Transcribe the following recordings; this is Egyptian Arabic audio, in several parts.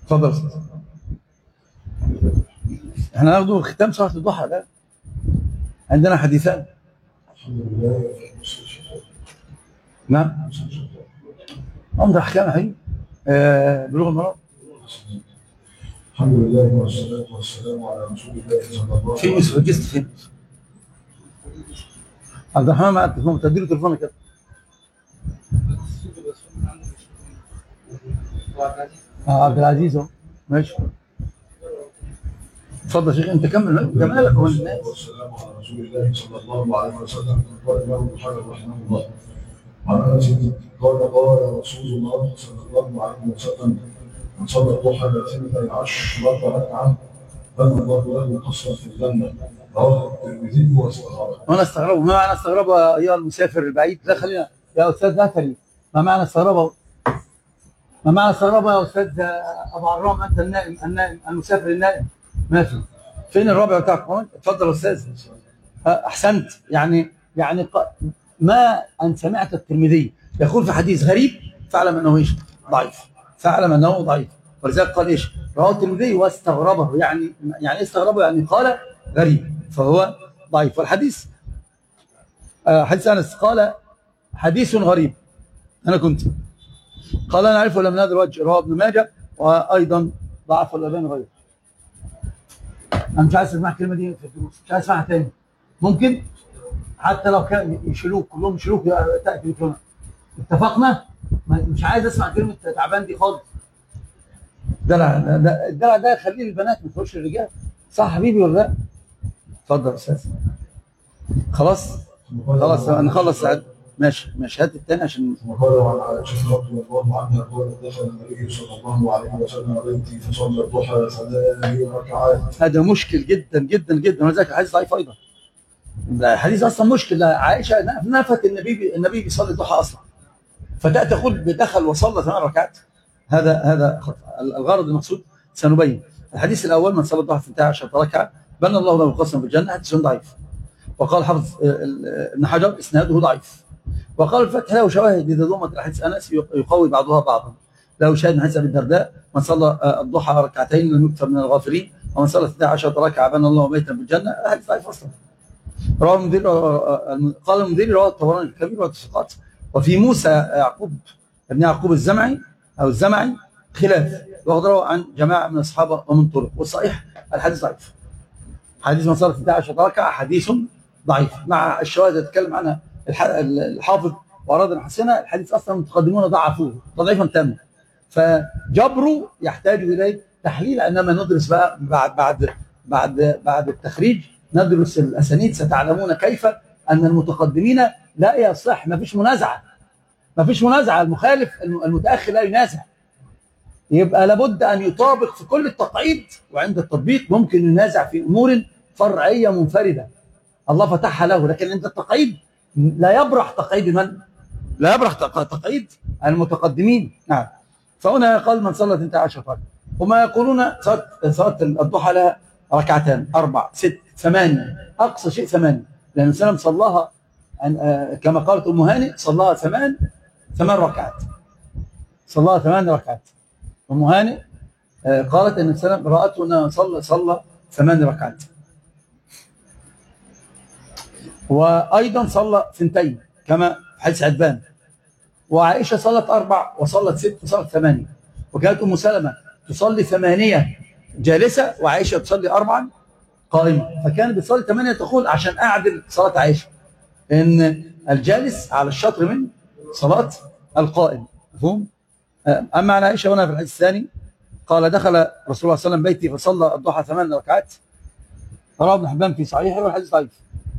اتفضل يا استاذ احنا ناخده ختام صلاه الضحى ده عندنا حديثان الحمد لله نعم امر احكام حي آه بلوغ المرام الحمد لله والصلاة والسلام على رسول الله صلى الله عليه فين يوسف رجست فين عبد الرحمن معاك تليفون تديله تليفونك كده اه عبد العزيز اهو ماشي اتفضل يا شيخ انت كمل جمالك هو الناس والسلام على رسول الله صلى الله عليه وسلم قال الإمام البخاري رحمه الله عن أنس قال قال رسول الله صلى الله عليه وسلم من صلى الضحى اثنتي عشرة ركعة بنى الله له قصرا في الجنة رواه الترمذي واستخرجه وانا استغربه ما معنى استغربه ايها المسافر البعيد لا خلينا يا استاذ اثري ما معنى استغربه ما معنى استغربه يا استاذ ابو عرام انت النائم النائم المسافر النائم ما في فين الرابع بتاعك هون؟ اتفضل يا استاذ احسنت يعني يعني ق- ما ان سمعت الترمذي يقول في حديث غريب فاعلم انه ايش؟ ضعيف فاعلم انه ضعيف ولذلك قال ايش؟ رواه الترمذي واستغربه يعني يعني ايه استغربه؟ يعني قال غريب فهو ضعيف والحديث آه، حديث انس قال حديث غريب انا كنت قال انا اعرفه لم هذا الوجه رواه ابن ماجه وايضا ضعف الالباني غيره انا مش عايز اسمع الكلمه دي في الدروس مش عايز اسمعها تاني ممكن حتى لو كان يشيلوك كلهم يشيلوك تاتي بكلمه اتفقنا ما- مش عايز اسمع كلمه تعبان دي خالص الدلع ده- ده الدلع ده خليه للبنات ما تقولش للرجال صح حبيبي ولا لا؟ اتفضل يا استاذ خلاص خلاص نخلص سعد ماشي ماشي هات التاني عشان وقال عن عائشة رضي الله عنها قال دخل النبي صلى الله عليه وسلم بيتي فصلى الضحى ثمان ركعات هذا مشكل جدا جدا جدا ولذلك الحديث ضعيف ايضا ده الحديث اصلا مشكل ده عائشه نفت النبي النبي بيصلي الضحى اصلا فتاتي تقول دخل وصلى ثمان ركعات هذا هذا خطأ الغرض المقصود سنبين الحديث الاول من صلى الضحى 12 ركعه بنى الله له قسما في الجنه حديث ضعيف وقال حافظ آه، آه، ابن حجر اسناده ضعيف وقال الفتح له شواهد اذا ضمت الحديث انس يقوي بعضها بعضا له شاهد من حديث ابي الدرداء من صلى آه، الضحى ركعتين لم يكتب من الغافلين ومن صلى 12 ركعه بنى الله بيتا بالجنه حديث ضعيف اصلا رواه المدير قال المدير رواه الطبراني الكبير والتفقات وفي موسى يعقوب ابن يعقوب الزمعي او الزمعي خلاف وقد روى عن جماعه من الصحابه ومن طرق والصحيح الحديث ضعيف حديث من صلى 12 ركعه حديث ضعيف مع الشواهد اللي اتكلم عنها الح- الحافظ واراد ان يحسنها الحديث اصلا المتقدمون ضعفوه تضعيفا تاما فجبره يحتاج اليه تحليل انما ندرس بقى بعد بعد بعد بعد التخريج ندرس الاسانيد ستعلمون كيف ان المتقدمين لا يصح ما فيش منازعه ما فيش منازعه المخالف الم- المتاخر لا ينازع يبقى لابد ان يطابق في كل التقعيد وعند التطبيق ممكن ينازع في امور فرعيه منفرده الله فتحها له لكن عند التقعيد لا يبرح تقعيد من لا يبرح تق- تقعيد المتقدمين نعم فهنا قال من صلى 12 ركعه وما يقولون صلاه صلاه الضحى لها ركعتان اربع ست ثمانيه اقصى شيء ثمانيه لان الانسان صلاها عن- آه، كما قالت ام هانئ صلاها ثمان ثمان ركعات صلاها ثمان ركعات ام هانئ آه، قالت ان السلام راته انه صلى صلى ثمان ركعات وايضا صلى ثنتين كما في حديث عتبان وعائشه صلت اربع وصلت ست وصلت ثمانيه وكانت ام سلمه تصلي ثمانيه جالسه وعائشه تصلي اربعا قائمه فكانت بتصلي ثمانيه تقول عشان اعدل صلاه عائشه ان الجالس على الشطر من صلاه القائم مفهوم اما عن عائشه هنا في الحديث الثاني قال دخل رسول الله صلى الله عليه وسلم بيتي فصلى الضحى ثمان ركعات رواه ابن حبان في صحيحه والحديث ضعيف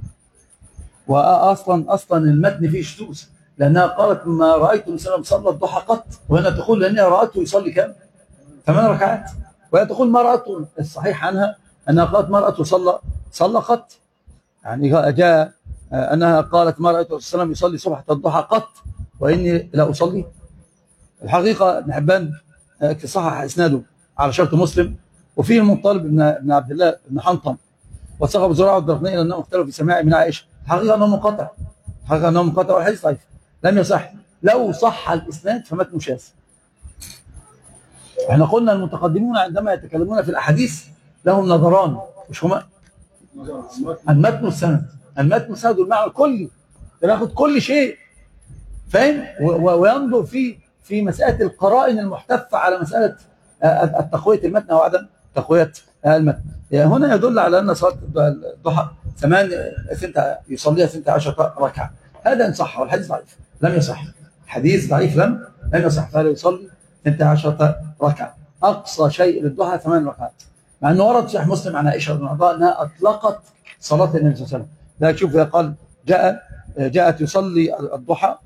واصلا اصلا المتن فيه شذوذ لانها قالت ما رايت النبي صلى الله عليه وسلم صلى الضحى قط وهنا تقول لانها راته يصلي كم؟ ثمان ركعات وهي تقول ما راته الصحيح عنها انها قالت ما راته صلى صلى قط يعني جاء آه، انها قالت ما رايت الرسول صلى الله عليه وسلم يصلي صبحه الضحى قط واني لا اصلي الحقيقه ابن حبان آه، صحح اسناده على شرط مسلم وفيه المطالب بن بن عبد الله بن حنطم وصغب زراعه الدرقني الى انه اختلف في سماع من عائشه الحقيقه انه منقطع الحقيقه انه منقطع والحديث ضعيف لم يصح لو صح الاسناد فمتنه شاذ احنا قلنا المتقدمون عندما يتكلمون في الاحاديث لهم نظران مش هما المتن والسند المتن والسند والمعنى الكلي بناخد كل شيء فاهم و- و- وينظر في في مساله القرائن المحتفه على مساله آه، التقويه المتن او عدم تقويه المتن يعني هنا يدل على ان صلاه الضحى ثمان سنت يصليها 16 ركعه هذا ان صح والحديث ضعيف لم يصح حديث ضعيف لم لم يصح فلا يصلي 16 ركعه اقصى شيء للضحى ثمان ركعات مع انه ورد في صحيح مسلم عن عائشه رضي الله عنها انها اطلقت صلاه النبي صلى الله عليه وسلم لا تشوف قال جاء جاءت يصلي الضحى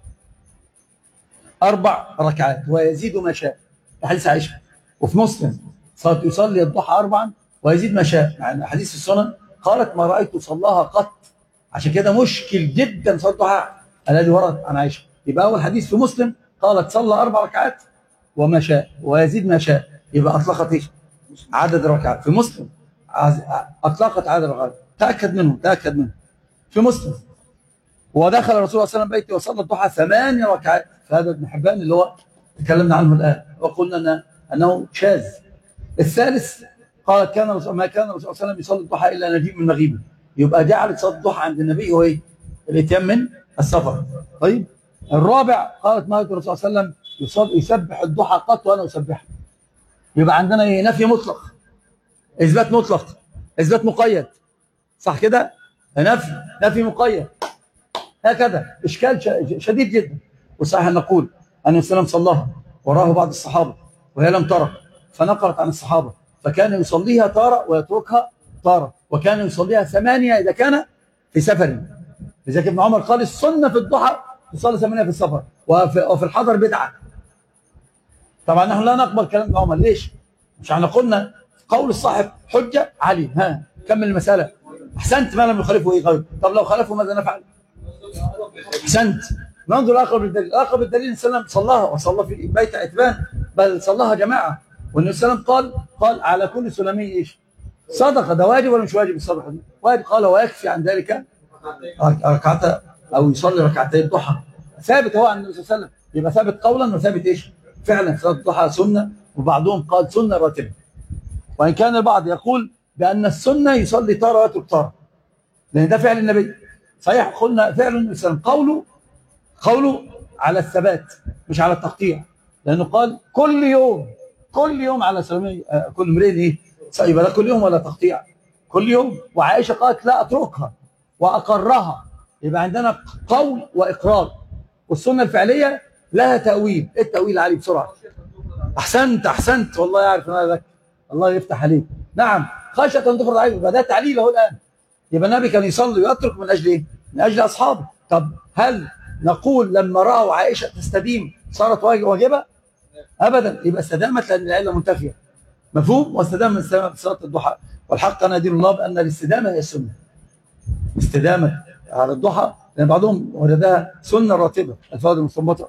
اربع ركعات ويزيد ما شاء حديث عائشه وفي مسلم صارت يصلي الضحى اربعا ويزيد ما شاء مع ان حديث السنن قالت ما رايت صلاها قط عشان كده مشكل جدا صلاه الضحى الذي ورد عن عائشه يبقى اول حديث في مسلم قالت صلى اربع ركعات وما شاء ويزيد ما شاء يبقى اطلقت ايش؟ عدد الركعات في مسلم عز- اطلقت عدد الركعات تاكد منه تاكد منه في مسلم ودخل الرسول صلى الله عليه وسلم بيتي وصلى الضحى ثمان ركعات فهذا ابن حبان اللي هو تكلمنا عنه الان وقلنا أن انه شاذ الثالث قال كان الرسول ما كان الرسول صلى الله عليه وسلم يصلي الضحى الا نجيب من مغيبه يبقى جعلت صلاه الضحى عند النبي هو ايه؟ الاتيان من السفر طيب الرابع قالت ما كان الرسول صلى الله عليه وسلم يصلي يسبح الضحى قط وانا اسبحه يبقى عندنا ايه نفي مطلق اثبات مطلق اثبات مقيد صح كده نفي نفي مقيد هكذا اشكال ش- شديد جدا وصحيح أن نقول ان السلام صلاها وراه بعض الصحابه وهي لم ترى فنقلت عن الصحابه فكان يصليها تاره ويتركها تاره وكان يصليها ثمانيه اذا كان في سفر لذلك ابن عمر قال السنه في الضحى تصلي ثمانيه في السفر وفي, وفي الحضر بدعه طبعا نحن لا نقبل كلام ابن عمر ليش؟ مش احنا قلنا قول الصاحب حجه علي ها كمل المساله احسنت ما لم يخالفه ايه غيره طب لو خالفه ماذا نفعل؟ احسنت ننظر اقرب الدليل اقرب الدليل النبي صلى الله عليه وسلم صلاها وصلى في بيت عتبان بل صلاها جماعه والنبي صلى الله عليه وسلم قال قال على كل سلمي ايش؟ صدقه ده واجب ولا مش واجب الصدقه دي؟ واجب قال ويكفي عن ذلك ركعتها او يصلي ركعتي الضحى ثابت هو عن النبي صلى الله عليه وسلم يبقى ثابت قولا وثابت ايش؟ فعلا صلاه الضحى سنه وبعضهم قال سنه راتبه وان كان البعض يقول بان السنه يصلي تاره ويترك تاره لان ده فعل النبي صحيح قلنا فعل النبي صلى الله عليه وسلم قوله قوله على الثبات مش على التقطيع لانه قال كل يوم كل يوم على سلمي آه، كل امرئ ايه يبقى لا كل يوم ولا تقطيع كل يوم وعائشه قالت لا اتركها واقرها يبقى عندنا قول واقرار والسنه الفعليه لها تاويل ايه التاويل عليه بسرعه احسنت احسنت والله يعرف انا لك الله يفتح عليك نعم خشيه ان تفرض عليه يبقى ده تعليل اهو الان يبقى النبي كان يصلي ويترك من اجل ايه؟ من اجل اصحابه طب هل نقول لما راوا عائشه تستديم صارت واجب- واجبه؟ ابدا يبقى استدامت لان العله منتفيه مفهوم؟ واستدام من صلاه الضحى والحق انا دين الله بان الاستدامه هي السنه استدامه على الضحى لان بعضهم وردها سنه راتبه الفوائد المستنبطه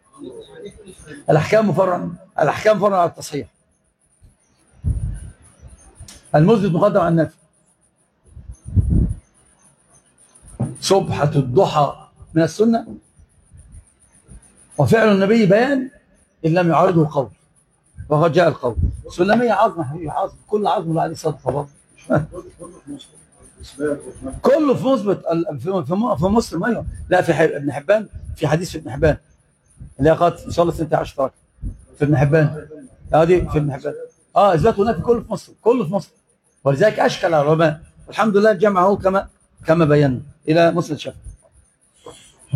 الاحكام مفرع الاحكام مفرع على التصحيح المثبت مقدم على النفي سبحة الضحى من السنة وفعل النبي بيان إن لم يعارضه قول وقد جاء القول سلمية عظمة حبيبي عظم كل عظم اللي عليه صدقة برضه كله في مثبت ال- في في- في مسلم ايوه لا في حب- ابن حبان في حديث في ابن حبان اللي هي قالت ان شاء الله 16 ركعه في ابن حبان اه دي في ابن حبان اه اثبات ونفي كله في مسلم كله في مسلم ولذلك اشكل على العلماء والحمد لله الجمع هو كما كما بينا الى مسلم الشافعي